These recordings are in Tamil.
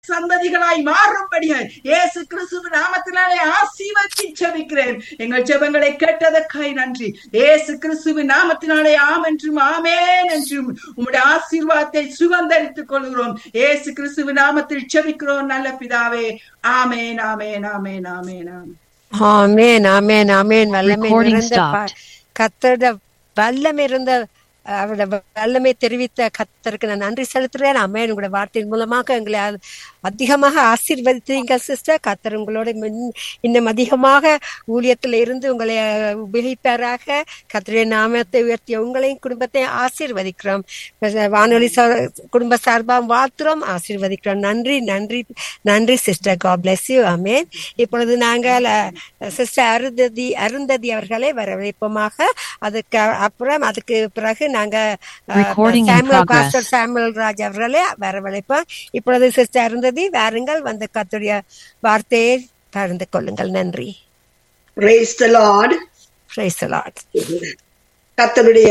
சந்ததிகளாய் மாறும்படியாய் இயேசு கிறிஸ்துவ நாமத்தினாலே ஆசீர்வதித்து ஜெபிக்கிறேன் எங்கள் ஜெபங்களை கேட்டதற்காய் நன்றி இயேசு கிறிஸ்துவ நாமத்தினாலே ஆம் என்றும் ஆமேன் என்றும் உம்முடைய ஆசீர்வாதத்தை சுகந்தரித்துக் கொள்கிறோம் இயேசு கிறிஸ்துவ நாமத்தில் ஜெபிக்கிறோம் நல்ல பிதாவே ஆமேன் ஆமேன் ஆமேன் ஆமேன் ஆமேன் ஆமேன் ஆமேன் ஆமேன் வல்லமை Recording நிறைந்த stopped. கத்தோட வல்லமை இருந்த அவரோட வல்லமை தெரிவித்த கத்தருக்கு நான் நன்றி செலுத்துறேன் அம்மேன் உங்களோட வார்த்தையின் மூலமாக எங்களை அ- அதிகமாக ஆசீர்வதித்தீங்க சிஸ்டர் கத்தர் உங்களோட மின்- இன்னும் அதிகமாக ஊழியத்தில் இருந்து உங்களை அஹ், உபயோகிப்பாராக கத்தருடைய நாமத்தை உயர்த்திய உங்களையும் குடும்பத்தையும் ஆசீர்வதிக்கிறோம் வானொலி சா- குடும்ப சார்பாக வாழ்த்துறோம் ஆசீர்வதிக்கிறோம் நன்றி நன்றி நன்றி sister God bless you amen இப்பொழுது நாங்கள் சிஸ்டர் அருந்ததி அருந்ததி அவர்களை வரவேற்போமாக அதுக்கு அப்புறம் அதுக்கு பிறகு நாங்க அஹ், Recording in Samuel progress. Pastor Samuel Raj அவர்களே வரவழைப்போம் இப்பொழுது சிஸ்டர் அருந்ததி வாருங்கள் வந்து கத்துடைய வார்த்தையை பகிர்ந்து கொள்ளுங்கள் நன்றி Praise the Lord. Praise the Lord. கர்த்தருடைய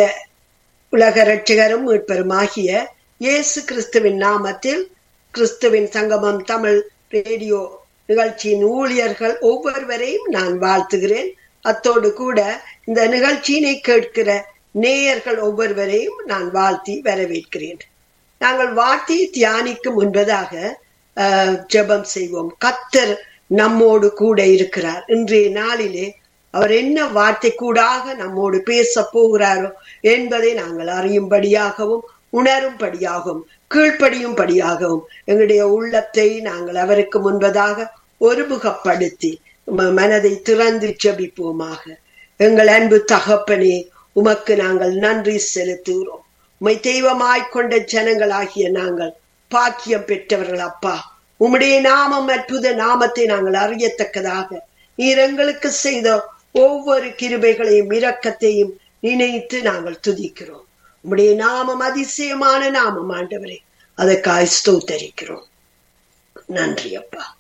உலக ரட்சகரும் மீட்பருமாகிய இயேசு கிறிஸ்துவின் நாமத்தில் கிறிஸ்துவின் சங்கமம் தமிழ் ரேடியோ நிகழ்ச்சியின் ஊழியர்கள் ஒவ்வொருவரையும் நான் வாழ்த்துகிறேன் அத்தோடு கூட இந்த நிகழ்ச்சியினை கேட்கிற நேயர்கள் ஒவ்வொருவரையும் நான் வாழ்த்தி வரவேற்கிறேன் நாங்கள் வார்த்தை தியானிக்கும் முன்பதாக அஹ், ஜெபம் செய்வோம் கத்தர் நம்மோடு கூட இருக்கிறார் இன்றைய நாளிலே அவர் என்ன வார்த்தை கூடாக நம்மோடு பேச போகிறாரோ என்பதை நாங்கள் அறியும்படியாகவும் உணரும்படியாகவும் கீழ்ப்படியும்படியாகவும் எங்களுடைய உள்ளத்தை நாங்கள் அவருக்கு முன்பதாக ஒருமுகப்படுத்தி ம- மனதை திறந்து ஜெபிப்போமாக எங்கள் அன்பு தகப்பனே உமக்கு நாங்கள் நன்றி செலுத்துகிறோம் உமை தெய்வமாய்க் கொண்ட ஜனங்களாகிய நாங்கள் பாக்கியம் பெற்றவர்கள் அப்பா உம்முடைய நாமம் அற்புத நாமத்தை நாங்கள் அறியத்தக்கதாக நீர் எங்களுக்கு செய்த ஒவ்வொரு கிருபைகளையும் இரக்கத்தையும் நினைத்து நாங்கள் துதிக்கிறோம் உம்முடைய நாமம் அதிசயமான நாமம் ஆண்டவரே அதற்காய் ஸ்தோத்தரிக்கிறோம் நன்றி அப்பா